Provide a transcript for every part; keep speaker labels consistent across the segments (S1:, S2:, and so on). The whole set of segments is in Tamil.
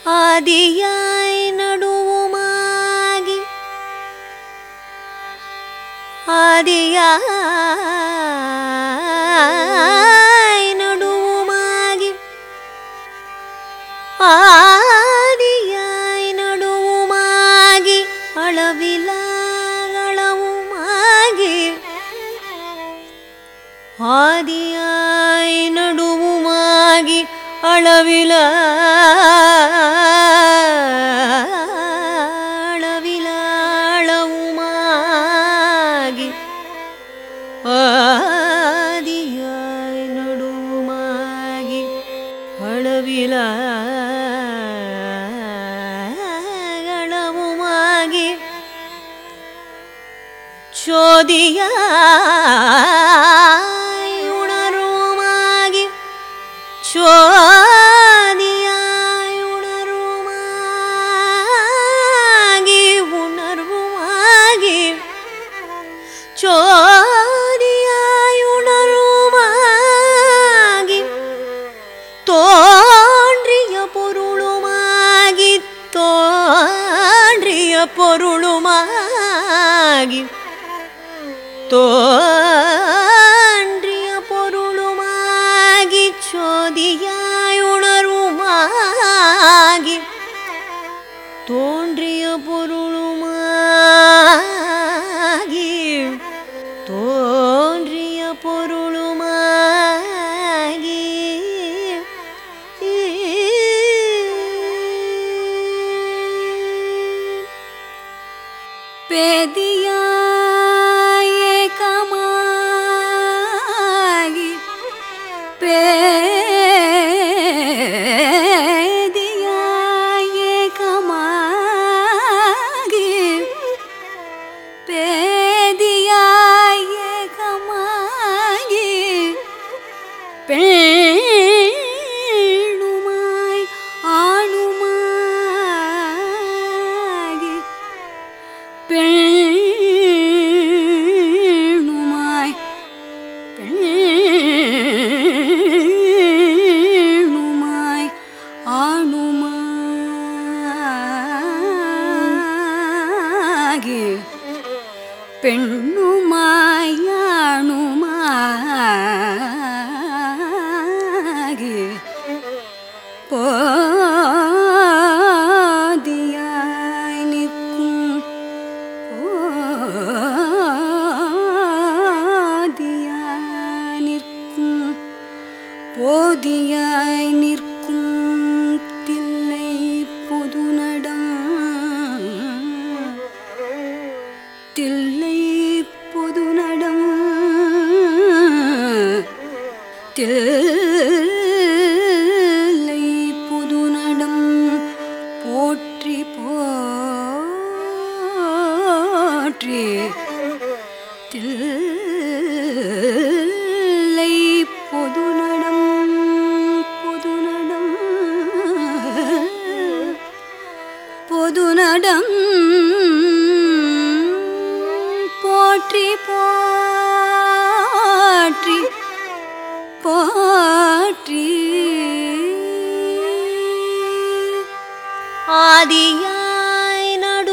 S1: ஆதியாய் நடுவுமாகி ஆதியாய் நடுவுமாகி ஆதியாய் நடுவுமாகி அளவிலா அளவுமாகி ஆதியாய் நடுவுமாகி அளவில அளவில அளவுமாகி ஆதியாய் நடுவுமாகி அளவில அளவுமாகி சோதியாய் உணருமாகி சோதியாய் உணருமாகி உணர்வுமாகி சோதியாய் உணருமாகி தோன்றிய பொருளுமாகி தோன்றிய பொருளுமாகி தோன்றிய பொருளுமாகி சோதியாய் உணர்வுமாகி தோன்றிய பொருளுமாகி தோன்றிய பொருளுமாகி
S2: பேதியாயேகமாகி பேதியாயேகமாகி பேதியாயேகமாகி பெண்ணுமாய் ஆணுமாகி பெண்ணுமாய் பெண்ணுமாய் ஆணுமாகி பெண்ணுமாய் ஆணுமாகி போதியாய் நிற்கும் போதியாய் நிற்கும் போதியாய் நிற்கும் தில்லை பொதுநடம் தில்லை பொதுநடம் தில்லை பொதுநடம் போற்றி போற்றி தில்லை பொதுநடம் பொதுநடம் பொதுநடம் போற்றி போற்றி போற்றி
S1: ஆதியாய்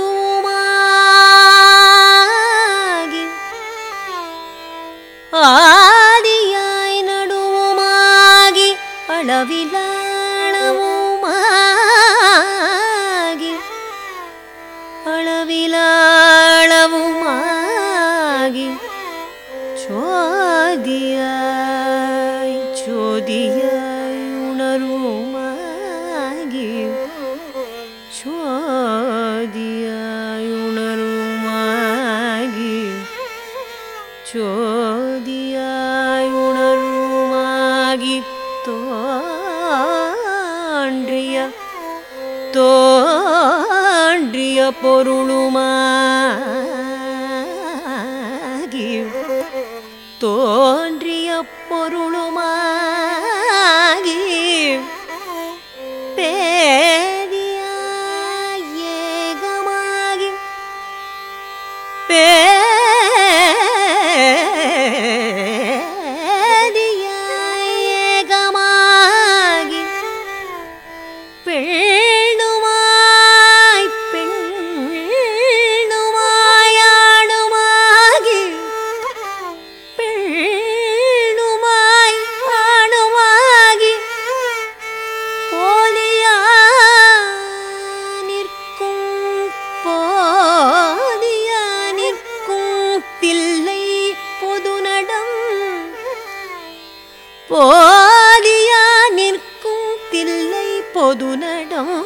S1: நடுவுமாகி ஆதியாய் நடுவுமாகி அளவிலாளவுமாகி அளவிலாளவுமாகி சோதியாய் சோதியாய் உணர்வுமாகி சோதியாய் உணர்வுமாகி சோதியாய் உணர்வுமாகி தோன்றிய தோன்றிய பொருளுமாகி தோன்றிய பொருளுமாகி பேதியாய் ஏகமாகி பேதியாய் ஏகமாகி பெண்ணு போலியா நிற்கும் தில்லை பொது நடம்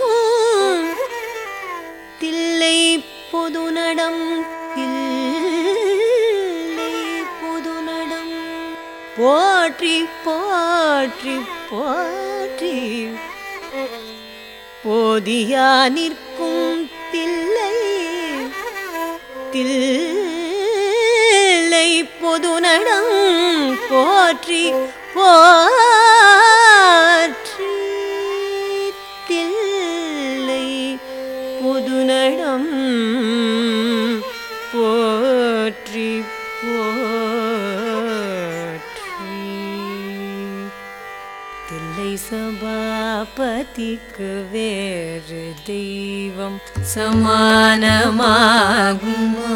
S1: தில்லை பொது நடம் தில்லை பொது நடம் போற்றி போற்றி போற்றி போதியா நிற்கும் தில்லை தில்லை பொது நடம் போற்றி போற்றி தில்லை பொது நடம் போற்றி போற்றி தில்லை சபாபதிக்கு வேறு தெய்வம் சமானமாகுமா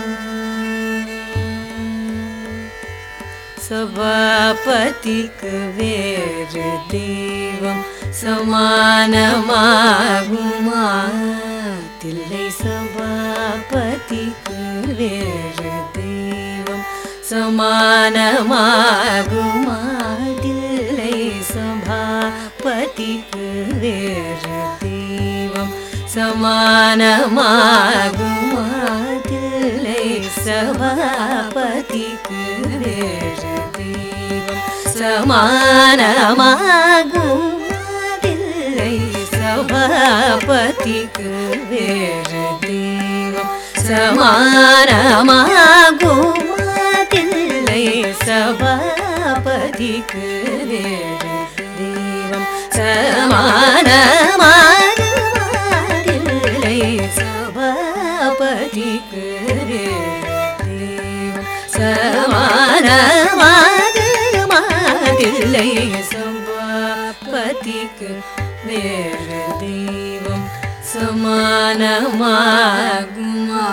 S1: சபாபதிக்கு வேறு தெய்வம் சமானமாகுமா தில்லை சபாபதிக்கு வேறு தெய்வம் சமானமாகுமா தில்லை சபாபதிக்கு வேறு தெய்வம் சமானமாகுமா தில்லை சபாபதிக்கு வேறு தெய்வம் சமானமாகும் தில்லை சபாபதிக்கு வேறு தெய்வம் சமானமாகும் தில்லை சபாபதிக்கு வேறு தெய்வம் சமானமாதில்லை சபாபதிக்கு வேறு தெய்வம் சமானமாதில்லை சபாபதிக்கு வேறு தெய்வம் சமானமாகுமா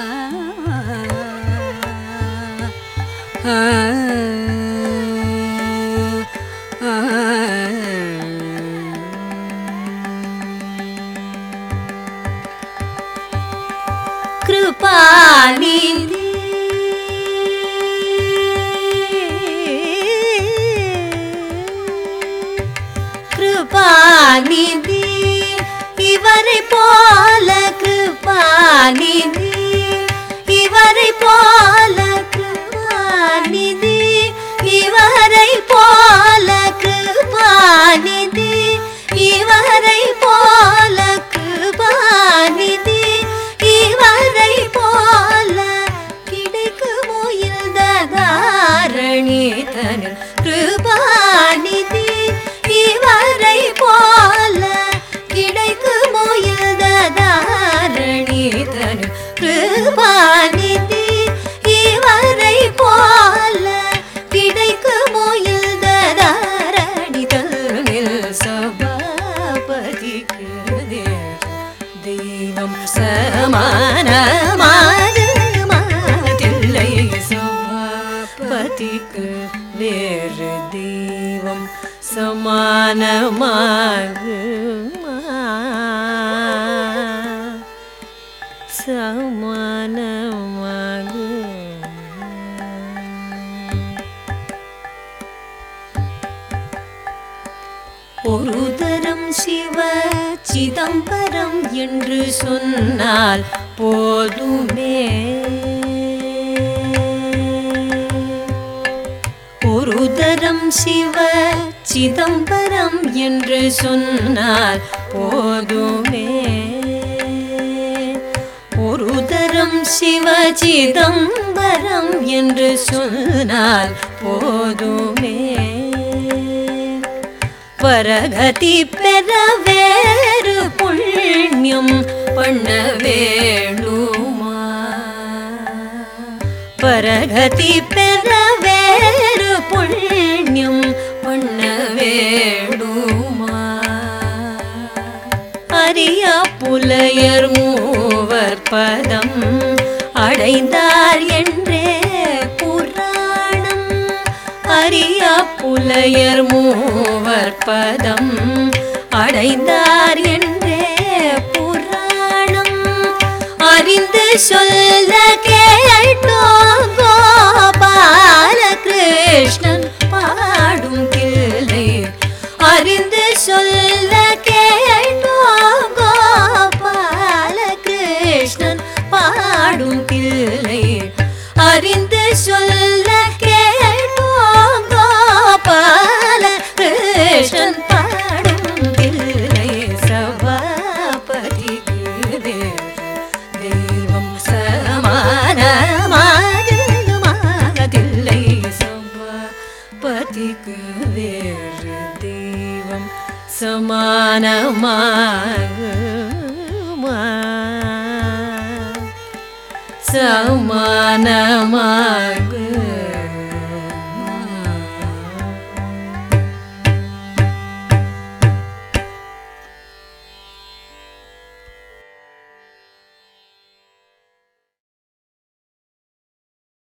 S1: கிருபாநிதி கிருபாநிதி இவரை போல கிருபாநிதி இவரை போல கிருபாநிதி இவரை போல கிருபாநிதி இவரை போல கிருபாநிதி இவரை போல கிடைக்குமோ இந்த தாரணி தனில் கிருபாநிதி இவரை போல கிடைக்குமோ இந்த தாரணி தனில் கிருபாநிதி இவரை போல கிடைக்குமோ இந்த தாரணி தனில் சபாபதிக்கு தெய்வம் சமானமாது மாதில்லை சபாபதிக்கு வேறு தெய்வம் சமானமாகுமா சமானமாகு ஒரு தரம் சிவ சிதம்பரம் என்று சொன்னால் போதுமே ஒரு தரம் சிவ சிதம்பரம் என்று சொன்னால் போதுமே ஒரு தரம் சிவ சிதம்பரம் என்று சொன்னால் போதுமே பரகதி பெற வேறு புண்ணியம் பண்ண வேணுமா பரகதி பெற வேறு புண்ணியம் பண்ண வேணுமா அரிய புலையர் மூவர் பதம் அடைந்தார் என்றே புராணம் அரிய புலையர் மூவர் பதம் அடைந்தார் என்றே புராணம் அறிந்து சொல்ல கேட்டோ கோபால கிருஷ்ணன் பாடும் கிளை பதிக்கு வேறு தெய்வம் சமானமாகுமா சமானமாக